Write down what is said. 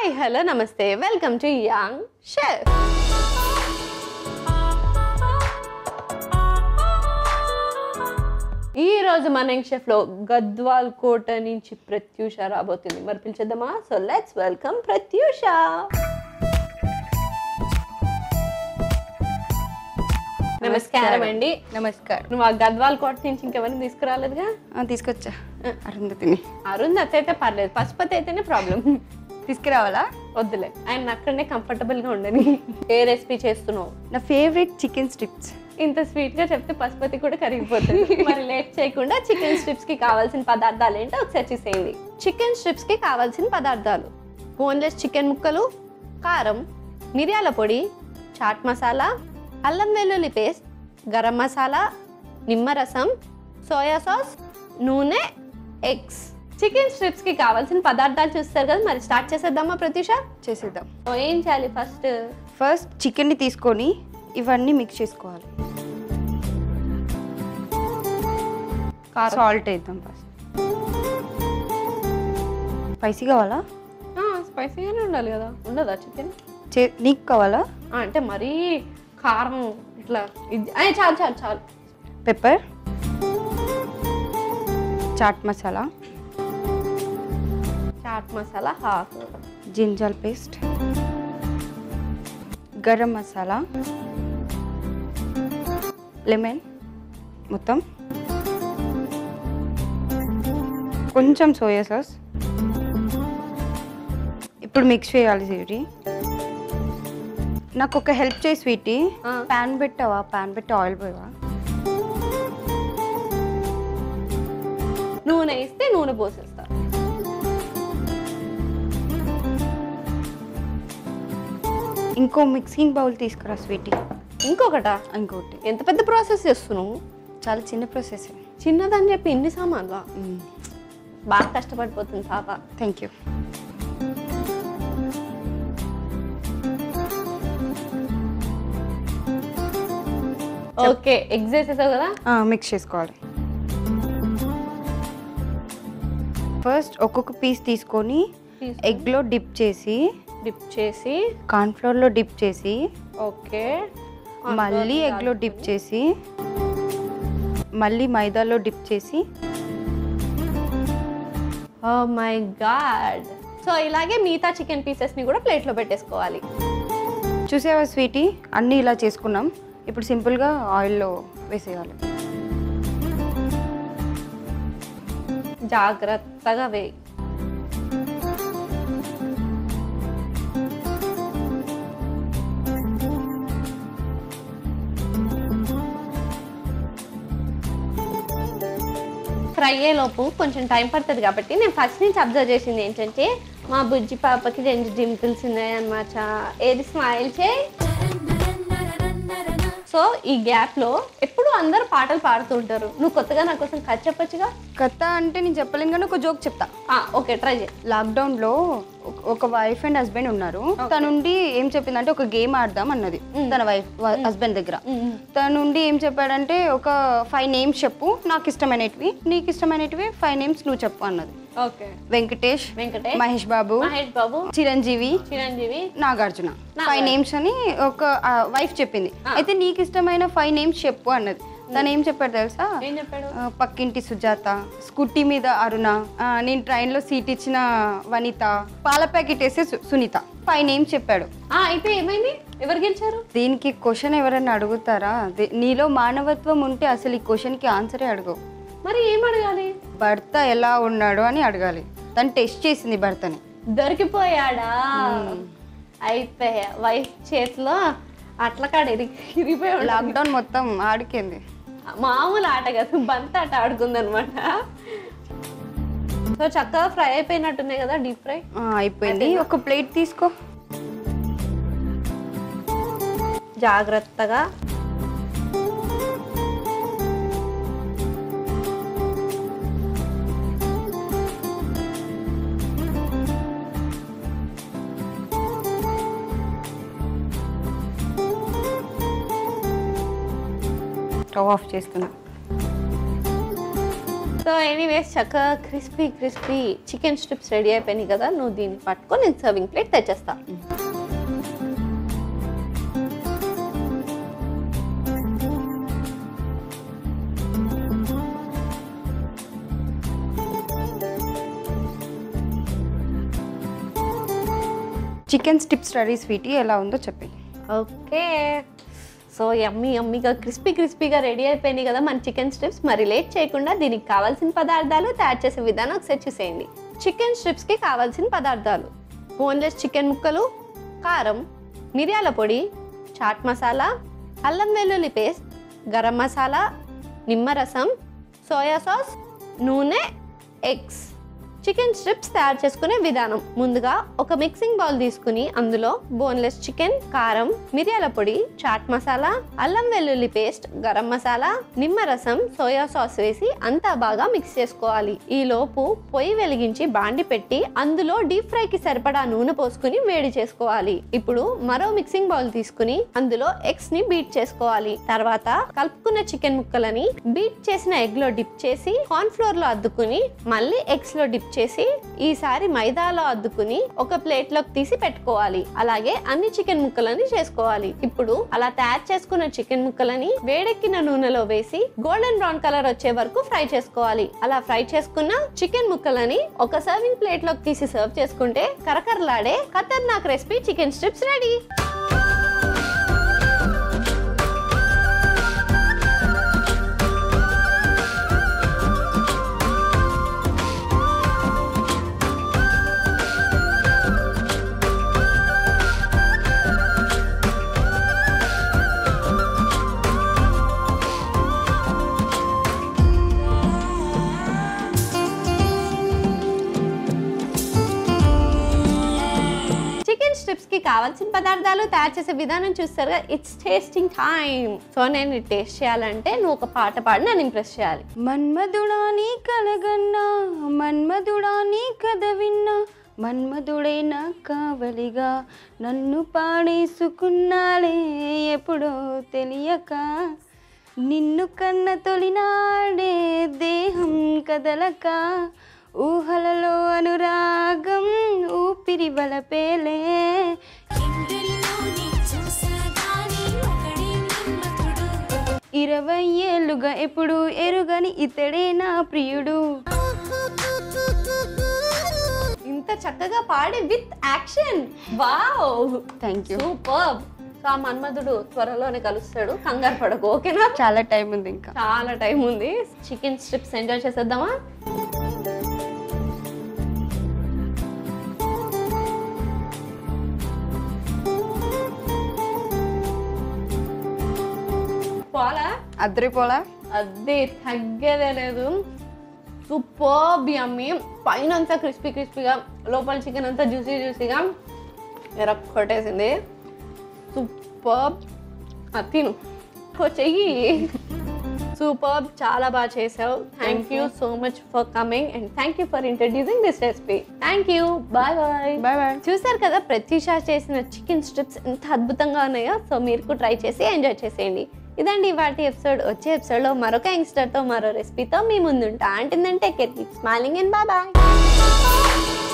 Hi hello నమస్తే welcome to young chef ఈ రోజు మన యంగ్ షెఫ్ లో గద్వాల్ కోట నుంచి ప్రత్యూష రాబోతుంది మరి పిలిచేద్దామా సో లెట్స్ వెల్కమ్ ప్రత్యూష నమస్కారం అండి నమస్కారం నువ్వు ఆ గద్వాల్ కోట నుంచి ఇంకెవరిని తీసుకురాలేదుగా ఆ, తీసుకొచ్చా అరుంధతిని అరుంధతి అయితే పర్లేదు పశుపతి అయితేనే ప్రాబ్లం తీసుకురావాలా వద్దులే ఆయన అక్కడనే కంఫర్టబుల్ గా ఉండని ఏ రెసిపీ చేస్తున్నావు నా ఫేవరెట్ చికెన్ స్ట్రిప్స్ ఇంత స్వీట్ గా చెప్తే పశుపతి కూడా కరిగిపోతుంది మరి లేట్ చేయకుండా చికెన్ స్ట్రిప్స్ కి కావాల్సిన పదార్థాలు ఏంటో ఒకసారి చూసేయండి చికెన్ స్ట్రిప్స్ కి కావాల్సిన పదార్థాలు బోన్లెస్ చికెన్ ముక్కలు కారం మిరియాల పొడి చాట్ మసాలా అల్లం వెల్లుల్లి పేస్ట్ గరం మసాలా నిమ్మరసం సోయా సాస్ నూనె ఎగ్స్ చికెన్ స్ట్రిప్స్ కి కావాల్సిన పదార్థాలు చూస్తారు కదా మరి స్టార్ట్ చేసేద్దామా ప్రత్యూష చేసేద్దాం ఓ, ఏం చేయాలి ఫస్ట్ ఫస్ట్ చికెన్ని తీసుకొని ఇవన్నీ మిక్స్ చేసుకోవాలి సాల్ట్ వేద్దాం ఫస్ట్ స్పైసీ కావాలా స్పైసీగానే ఉండాలి కదా ఉండదా చికెన్ చే నీకు కావాలా అంటే మరీ కారం ఇట్లా ఇది అయ్య, చాలు చాలు చాలు pepper chaat masala chaat masala half ginger paste garam masala lemon మొత్తం కొంచెం సోయా సాస్ ఇప్పుడు మిక్స్ చేయాలి స్వీటీ నాకు ఒక హెల్ప్ చేయి స్వీటీ ఆ. ప్యాన్ పెట్టావా ప్యాన్ పెట్టి ఆయిల్ పోయావా నూనె ఇస్తే నూనె పోసేస్తా ఇంకో మిక్సింగ్ బౌల్ తీసుకురా స్వీటీ ఇంకొకటా ఇంకోటి ఎంత పెద్ద ప్రాసెస్ చేస్తున్నావు చాలా చిన్న ప్రాసెస్ చిన్నదని చెప్పి ఇన్ని సామాన్లు బాగా కష్టపడిపోతుంది పాప థ్యాంక్ యూ ఓకే ఎగ్స్ వేసేసావు కదా మిక్స్ చేసుకోవాలి ఫస్ట్ ఒక్కొక్క పీస్ తీసుకొని ఎగ్లో డిప్ చేసి డిప్ చేసి కార్న్ఫ్లోర్లో డిప్ చేసి ఓకే మళ్ళీ ఎగ్లో డిప్ చేసి మళ్ళీ మైదాలో డిప్ చేసి ఓ మై గాడ్ సో ఇలాగే మిగతా చికెన్ పీసెస్ని కూడా ప్లేట్లో పెట్టేసుకోవాలి చూసావా స్వీటీ అన్నీ ఇలా చేసుకున్నాం ఇప్పుడు సింపుల్గా ఆయిల్లో వేసేయాలి జాగ్రత్తగా వేయి ఫ్రై అయ్యేలోపు కొంచెం టైం పడుతుంది కాబట్టి నేను ఫస్ట్ నుంచి అబ్జర్వ్ చేసింది ఏంటంటే మా బుజ్జి పాపకి రెండు డింపుల్స్ ఉన్నాయి అనమాట ఏది స్మైల్ చేయి సో ఈ గ్యాప్ లో ఎప్పుడు అందరు పాటలు పాడుతూ ఉంటారు నువ్వు కొత్తగా నా కోసం కథ చెప్పొచ్చుగా కథ అంటే నేను చెప్పలేను కానీ ఒక జోక్ చెప్తా ఆ, ఓకే ట్రై చేయి లాక్డౌన్ లో ఒక- ఒక వైఫ్ అండ్ హస్బెండ్ ఉన్నారు తనుండి ఏం చెప్పిందంటే ఒక గేమ్ ఆడదాం అన్నది తన వైఫ్ హస్బెండ్ దగ్గర తనుండి ఏం చెప్పాడంటే ఒక ఫైవ్ నేమ్స్ చెప్పు నాకు ఇష్టమైనటివి నీకు ఇష్టమైనటివి ఫైవ్ నేమ్స్ నువ్వు చెప్పు అన్నది okay Venkatesh Venkatesh Mahesh Babu Mahesh Babu Chiranjeevi Chiranjeevi Nagarjuna five names అని ఒక వైఫ్ చెప్పింది అయితే నీకు ఇష్టమైన ఫైవ్ నేమ్స్ చెప్పు అన్నది తను ఏం చెప్పాడు తెలుసా ఏం చెప్పాడు ఆ, పక్కింటి సుజాత స్కూటీ మీద అరుణ ఆ, నేను ట్రైన్లో సీట్ ఇచ్చిన వనిత పాల ప్యాకెట్ వేసే సు- సునీత ఫైవ్ నేమ్స్ చెప్పాడు ఆ, అయితే ఏమైంది ఎవరు గెలిచారు దీనికి క్వశ్చన్ ఎవరైనా అడుగుతారా ది- నీలో మానవత్వం ఉంటే అసలు ఈ క్వశ్చన్కి ఆన్సరే అడగవు మరి ఏం అడగాలి భర్త ఎలా ఉన్నాడు అని అడగాలి తను టెస్ట్ చేసింది భర్తని దొరికిపోయాడా అయిపోయా వైఫ్ చేతిలో అట్ల కాడ ఇరిగి ఇరిగిపోయాడు లాక్డౌన్ మొత్తం ఆడికింది మామూలు ఆట కాదు బంత ఆట ఆడుకుందనమాట సో చక్కగా ఫ్రై అయిపోయినట్టున్నాయి కదా డీప్ ఫ్రై ఆ, అయిపోయింది ఒక ప్లేట్ తీసుకో జాగ్రత్తగా స్టవ్ ఆఫ్ చేస్తున్నా సో ఎనీవేస్ చక్కగా crispy crispy chicken strips ready అయిపోయినాయి కదా నువ్వు దీన్ని పట్టుకొని నేను సర్వింగ్ ప్లేట్ తెచ్చేస్తా చికెన్ స్టిప్ స్టడీ స్వీటీ ఎలా ఉందో చెప్పి ఓకే సో యమ్మీ యమ్మీగా క్రిస్పీ క్రిస్పీగా రెడీ అయిపోయినాయి కదా మన చికెన్ స్ట్రిప్స్ మరి లేట్ చేయకుండా దీనికి కావాల్సిన పదార్థాలు తయారు చేసే విధానం ఒకసారి చూసేయండి చికెన్ స్ట్రిప్స్కి కావాల్సిన పదార్థాలు బోన్లెస్ చికెన్ ముక్కలు కారం మిరియాల పొడి చాట్ మసాలా అల్లం వెల్లుల్లి పేస్ట్ గరం మసాలా నిమ్మరసం సోయా సాస్ నూనె ఎగ్స్ చికెన్ స్ట్రిప్స్ తయారు చేసుకునే విధానం ముందుగా ఒక మిక్సింగ్ బౌల్ తీసుకుని అందులో బోన్లెస్ చికెన్ కారం మిరియాల పొడి చాట్ మసాలా అల్లం వెల్లుల్లి పేస్ట్ గరం మసాలా నిమ్మరసం సోయా సాస్ వేసి అంతా బాగా మిక్స్ చేసుకోవాలి ఈ లోపు పొయ్యి వెలిగించి బాండి పెట్టి అందులో డీప్ ఫ్రై కి సరిపడా నూనె పోసుకుని వేడి చేసుకోవాలి ఇప్పుడు మరో మిక్సింగ్ బౌల్ తీసుకుని అందులో ఎగ్స్ ని బీట్ చేసుకోవాలి తర్వాత కలుపుకున్న చికెన్ ముక్కలని బీట్ చేసిన ఎగ్ లో డిప్ చేసి కార్న్ ఫ్లోర్ లో అద్దుకుని మళ్ళీ ఎగ్స్ లో డిప్ చేసి ఈసారి మైదాలో అద్దుకుని ఒక ప్లేట్ లోకి తీసి పెట్టుకోవాలి అలాగే అన్ని చికెన్ ముక్కలని చేసుకోవాలి ఇప్పుడు అలా తయారు చేసుకున్న చికెన్ ముక్కలని వేడెక్కిన నూనెలో వేసి గోల్డెన్ బ్రౌన్ కలర్ వచ్చే వరకు ఫ్రై చేసుకోవాలి అలా ఫ్రై చేసుకున్న చికెన్ ముక్కలని ఒక సర్వింగ్ ప్లేట్ లోకి తీసి సర్వ్ చేసుకుంటే కరకరలాడే ఖతర్నాక్ recipe chicken strips ready chicken strips కి కావాల్సిన పదార్థాలు తయారు చేసే విధానం చూస్తారు ఇట్స్ టేస్టింగ్ టైం సో నేను టేస్ట్ చేయాలంటే నువ్వు ఒక పాట పాడి నన్ను ఇంప్రెస్ చేయాలి మన్మధుడా నీ కలగన్నా మన్మధుడా నీ కథ విన్నా మన్మధుడే నా కావలిగా నన్ను పాడేసుకున్నాలే ఎప్పుడో తెలియక నిన్ను కన్న తొలినాడే దేహం కదలక ఊహలలో అనురాగం ఊపిరి వలపేలే ఎందరిలోని చూసాగాని ఒకడే మన్మథుడు ఇరవై ఏళ్ళుగా ఎప్పుడు ఎరుగని ఇతడే నా ప్రియుడు ఇంత చక్కగా పాడి with action wow thank you super so ఆ మన్మధుడు త్వరలోనే కలుస్తాడు కంగారు పడకు ఓకేనా చాలా టైం ఉంది ఇంకా చాలా టైం ఉంది చికెన్ స్ట్రిప్స్ ఎంజాయ్ చేసేద్దామా పోలా అద్దరిపోలా అదే తగ్గేదే లేదు సూపర్ యమ్మీ పైన అంతా క్రిస్పీ క్రిస్పీగా లోపల చికెన్ అంతా జ్యూసీ జ్యూసీగా ఎరక్కొట్టేసింది సూపర్ తిను ఓ చెయ్యి సూపర్ చాలా బాగా చేసావు thank you so much for coming and thank you for introducing this recipe thank you bye bye bye bye చూసారు కదా ప్రత్యూష చేసిన చికెన్ స్ట్రిప్స్ ఎంత అద్భుతంగా ఉన్నాయో సో మీరు కూడా ట్రై చేసి ఎంజాయ్ చేసేయండి ఇదండి వాటి ఎపిసోడ్ వచ్చే ఎపిసోడ్లో మరొక యంగ్స్టర్తో మరో రెసిపీతో మీ ముందుంటా అంటుందంటే keep smiling and bye bye